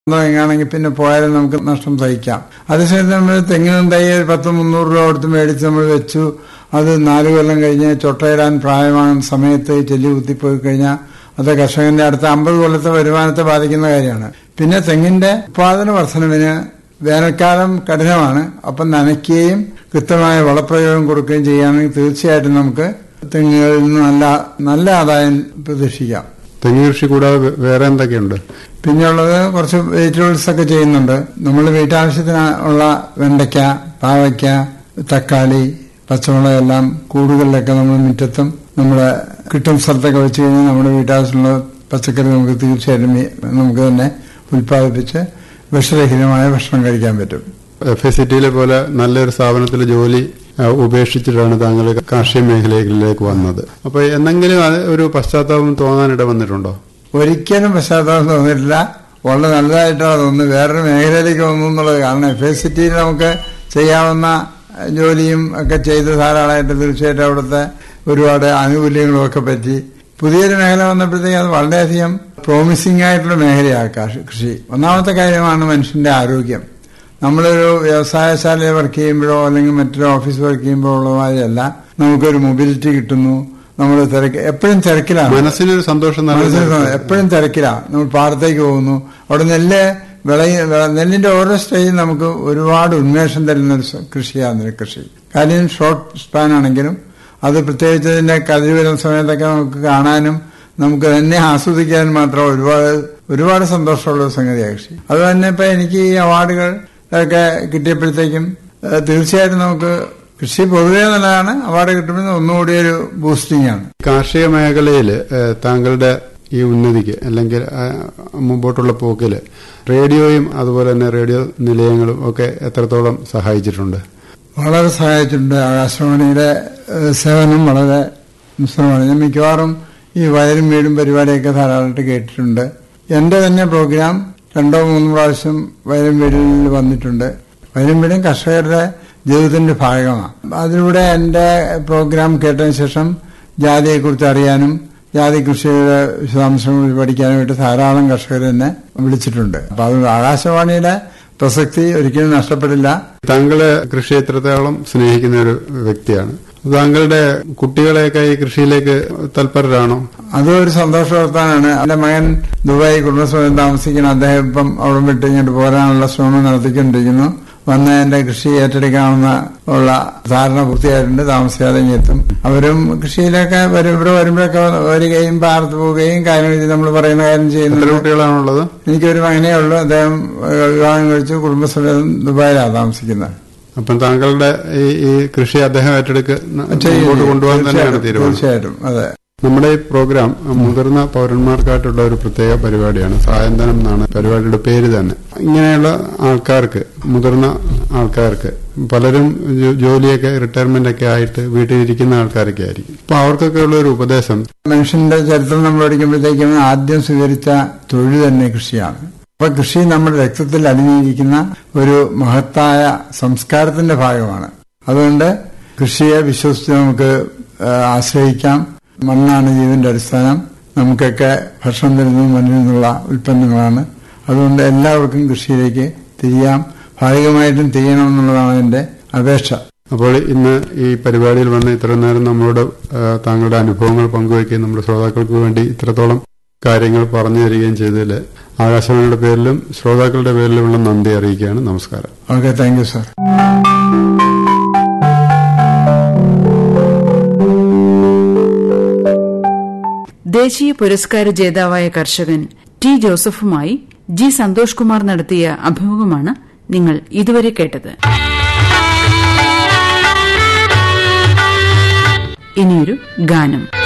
എങ്ങാണെങ്കിൽ പിന്നെ പോയാലും നമുക്ക് നഷ്ടം സഹിക്കാം അതേസമയത്ത് നമ്മൾ തെങ്ങിനും തൈ ഒരു പത്ത് മുന്നൂറ് രൂപ കൊടുത്ത് മേടിച്ച് നമ്മൾ വെച്ചു അത് നാല് കൊല്ലം കഴിഞ്ഞ് ചൊട്ടയിടാൻ പ്രായമാകുന്ന സമയത്ത് ചെല്ലി കുത്തിപ്പോയി കഴിഞ്ഞാൽ അത് കർഷകന്റെ അടുത്ത അമ്പത് കൊല്ലത്തെ വരുമാനത്തെ ബാധിക്കുന്ന കാര്യമാണ് പിന്നെ തെങ്ങിന്റെ ഉത്പാദന വർധനവിന് വേനൽക്കാലം കഠിനമാണ് അപ്പം നനയ്ക്കുകയും കൃത്യമായ വളപ്രയോഗം കൊടുക്കുകയും ചെയ്യുകയാണെങ്കിൽ തീർച്ചയായിട്ടും നമുക്ക് തെങ്ങുകളിൽ നിന്ന് നല്ല നല്ല ആദായം പ്രതീക്ഷിക്കാം തെങ്ങ് കൃഷി കൂടാതെ വേ- വേറെ എന്തൊക്കെയുണ്ട് പിന്നെയുള്ളത് കുറച്ച് വെജിറ്റബിൾസ് ഒക്കെ ചെയ്യുന്നുണ്ട് നമ്മൾ വീട്ടാവശ്യത്തിന് ഉള്ള വെണ്ടയ്ക്ക പാവയ്ക്ക തക്കാളി പച്ചമുളക് എല്ലാം കൂടുകളിലൊക്കെ നമ്മൾ മുറ്റത്തും നമ്മുടെ കിട്ടും സ്ഥലത്തൊക്കെ വെച്ച് കഴിഞ്ഞാൽ നമ്മുടെ വീട്ടാവശ്യമുള്ള പച്ചക്കറി നമുക്ക് തീർച്ചയായിട്ടും ഈ- നമുക്ക് തന്നെ ഉൽപ്പാദിപ്പിച്ച് വിഷരഹിതമായ ഭക്ഷണം കഴിക്കാൻ പറ്റും എഫ് എസ് സിറ്റിയിലെ പോലെ നല്ലൊരു സ്ഥാപനത്തിൽ ജോലി ആ, ഉപേക്ഷിച്ചിട്ടാണ് താങ്കൾ കാർഷിക മേഖലയിലേക്ക് വന്നത് അപ്പൊ എന്തെങ്കിലും അത് ഒരു പശ്ചാത്താപം തോന്നാനിട വന്നിട്ടുണ്ടോ ഒരിക്കലും പശ്ചാത്തലം തോന്നിയിട്ടില്ല വളരെ നല്ലതായിട്ടാണ് തോന്നുന്നത് വേറൊരു മേഖലയിലേക്ക് വന്നു എന്നുള്ളത് കാരണം എഫ് എസ് സിറ്റിയിൽ നമുക്ക് ചെയ്യാവുന്ന ജോലിയും ഒക്കെ ചെയ്ത് ധാരാളമായിട്ട് തീർച്ചയായിട്ടും അവിടുത്തെ ഒരുപാട് ആനുകൂല്യങ്ങളും ഒക്കെ പറ്റി പുതിയൊരു മേഖല വന്നപ്പോഴത്തേക്ക് അത് വളരെയധികം പ്രോമിസിംഗ് ആയിട്ടുള്ള മേഖലയാണ് കാർഷി- കൃഷി ഒന്നാമത്തെ കാര്യമാണ് മനുഷ്യന്റെ ആരോഗ്യം നമ്മളൊരു വ്യവസായശാലയിൽ വർക്ക് ചെയ്യുമ്പോഴോ അല്ലെങ്കിൽ മറ്റൊരു ഓഫീസ് വർക്ക് ചെയ്യുമ്പോഴോ ഉള്ള മാതിരിയല്ല നമുക്കൊരു മൊബിലിറ്റി കിട്ടുന്നു നമ്മൾ തിരക്ക് എപ്പോഴും തിരക്കിലാണ് മനസ്സിനൊരു സന്തോഷം മനസ്സിൽ നൽകുന്ന എപ്പോഴും തിരക്കിലാ നമ്മൾ പാടത്തേക്ക് പോകുന്നു അവിടെ നെല്ല് വിളയ നെല്ലിന്റെ ഓരോ സ്റ്റേജിൽ നമുക്ക് ഒരുപാട് ഉന്മേഷം തരുന്ന ഒരു സ- കൃഷിയാണ് നെൽകൃഷി കാര്യം ഷോർട്ട് സ്പാൻ ആണെങ്കിലും അത് പ്രത്യേകിച്ച് ഇതിന്റെ കതിര് വരുന്ന സമയത്തൊക്കെ നമുക്ക് കാണാനും നമുക്ക് തന്നെ ആസ്വദിക്കാനും മാത്രം ഒരുപാട് ഒരുപാട് സന്തോഷമുള്ള ഒരു സംഗതിയാണ് കൃഷി അത് തന്നെ ഇപ്പൊ എനിക്ക് ഈ അവാർഡുകൾ ഒക്കെ കിട്ടിയപ്പോഴത്തേക്കും ഏഹ്, തീർച്ചയായിട്ടും നമുക്ക് കൃഷി പൊതുവേ നല്ലതാണ് അവാർഡ് കിട്ടുമ്പോൾ ഒന്നുകൂടി ഒരു ബൂസ്റ്റിംഗ് ആണ് കാർഷിക മേഖലയിൽ താങ്കളുടെ ഈ ഉന്നതിക്ക് അല്ലെങ്കിൽ ആ, മുമ്പോട്ടുള്ള പോക്കില് റേഡിയോയും അതുപോലെ തന്നെ റേഡിയോ നിലയങ്ങളും ഒക്കെ എത്രത്തോളം സഹായിച്ചിട്ടുണ്ട് വളരെ സഹായിച്ചിട്ടുണ്ട് ആകാശവാണിയുടെ ഏഹ്, സേവനം വളരെ മിശ്രമാണ് ഞാൻ മിക്കവാറും ഈ വയലും വീടും പരിപാടിയൊക്കെ ധാരാളമായിട്ട് കേട്ടിട്ടുണ്ട് എന്റെ തന്നെ പ്രോഗ്രാം രണ്ടോ മൂന്നോ പ്രാവശ്യം വയലും വീടിൽ വന്നിട്ടുണ്ട് വയലും വീടും കർഷകരുടെ ജീവിതത്തിന്റെ ഭാഗമാണ് അതിലൂടെ എന്റെ പ്രോഗ്രാം കേട്ടതിന് ശേഷം ജാതിയെക്കുറിച്ച് അറിയാനും ജാതി കൃഷിയുടെ വിശദാംശങ്ങൾ പഠിക്കാനായിട്ട് ധാരാളം കർഷകർ എന്നെ വിളിച്ചിട്ടുണ്ട് അപ്പൊ അത് ആകാശവാണിയുടെ പ്രസക്തി ഒരിക്കലും നഷ്ടപ്പെടില്ല താങ്കള് കൃഷി എത്രത്തോളം സ്നേഹിക്കുന്ന ഒരു വ്യക്തിയാണ് താങ്കളുടെ കുട്ടികളെയൊക്കെ ഈ കൃഷിയിലേക്ക് തൽപരരാണോ അതും ഒരു സന്തോഷ വർത്താനാണ് എന്റെ മകൻ ദുബായി കുടുംബസമയം താമസിക്കുന്ന അദ്ദേഹം ഇപ്പം അവിടെ വിട്ട് ഇങ്ങോട്ട് പോരാനുള്ള ശ്രമം നടത്തിക്കൊണ്ടിരിക്കുന്നു വന്ന് എന്റെ കൃഷി ഏറ്റെടുക്കാവുന്ന ഉള്ള ധാരണ പൂർത്തിയായിട്ടുണ്ട് താമസിയാതെ ഇങ്ങ് എത്തും അവരും കൃഷിയിലൊക്കെ വരും ഇവിടെ വരുമ്പോഴൊക്കെ വരികയും പാർത്ത് പോവുകയും കാര്യങ്ങൾ നമ്മൾ പറയുന്ന കാര്യം എത്ര ചെയ്യുന്നുണ്ട് കുട്ടികളാണുള്ളത് എനിക്കൊരു മകനേ ഉള്ളൂ അദ്ദേഹം ഏഹ്, വിവാഹം കഴിച്ചു കുടുംബസമേതം ദുബായിലാണ് താമസിക്കുന്നത് അപ്പം താങ്കളുടെ ഈ ഈ കൃഷി അദ്ദേഹം ഏറ്റെടുക്ക് ചെയ്യും. മുമ്പോട്ട് കൊണ്ടുപോകാൻ തന്നെയാണ് തീർച്ചയായിട്ടും, തീരുമാനം തീർച്ചയായിട്ടും അതെ നമ്മുടെ ഈ പ്രോഗ്രാം മുതിർന്ന പൗരന്മാർക്കായിട്ടുള്ള ഒരു പ്രത്യേക പരിപാടിയാണ് സായന്തനം എന്നാണ് പരിപാടിയുടെ പേര് തന്നെ ഇങ്ങനെയുള്ള ആൾക്കാർക്ക് മുതിർന്ന ആൾക്കാർക്ക് പലരും ജോ- ജോലിയൊക്കെ റിട്ടയർമെന്റ് ഒക്കെ ആയിട്ട് വീട്ടിലിരിക്കുന്ന ആൾക്കാരൊക്കെ ആയിരിക്കും അപ്പൊ അവർക്കൊക്കെ ഉള്ള ഒരു ഉപദേശം മനുഷ്യന്റെ ചരിത്രം നമ്മൾ പഠിക്കുമ്പോഴത്തേക്കും ആദ്യം സ്വീകരിച്ച തൊഴിൽ തന്നെ കൃഷിയാണ് അപ്പൊ കൃഷി നമ്മുടെ രക്തത്തിൽ അലിഞ്ഞിരിക്കുന്ന ഒരു മഹത്തായ സംസ്കാരത്തിന്റെ ഭാഗമാണ് അതുകൊണ്ട് കൃഷിയെ വിശ്വസിച്ച് നമുക്ക് ആ, ആശ്രയിക്കാം മണ്ണാണ് ജീവന്റെ അടിസ്ഥാനം നമുക്കൊക്കെ ഭക്ഷണം തരുന്നത് മണ്ണിൽ നിന്നുള്ള ഉൽപ്പന്നങ്ങളാണ് അതുകൊണ്ട് എല്ലാവർക്കും കൃഷിയിലേക്ക് തിരിയാം ഭാഗികമായിട്ടും തിരിയണമെന്നുള്ളതാണ് എന്റെ അപേക്ഷ അപ്പോൾ ഇന്ന് ഈ പരിപാടിയിൽ വന്ന് ഇത്ര നേരം നമ്മളോട് ആ, താങ്കളുടെ അനുഭവങ്ങൾ പങ്കുവയ്ക്കുകയും നമ്മുടെ ശ്രോതാക്കൾക്ക് വേണ്ടി ഇത്രത്തോളം കാര്യങ്ങൾ പറഞ്ഞു തരികയും ചെയ്തതിൽ ആകാശവാണിയുടെ പേരിലും ശ്രോതാക്കളുടെ പേരിലുമുള്ള നന്ദി അറിയിക്കുകയാണ് നമസ്കാരം ഓക്കെ താങ്ക് യു സാർ ദേശീയ പുരസ്കാര ജേതാവായ കർഷകൻ ടി ജോസഫുമായി ജി സന്തോഷ് കുമാർ നടത്തിയ അഭിമുഖമാണ് നിങ്ങൾ ഇതുവരെ കേട്ടത് ഇനിയൊരു ഗാനം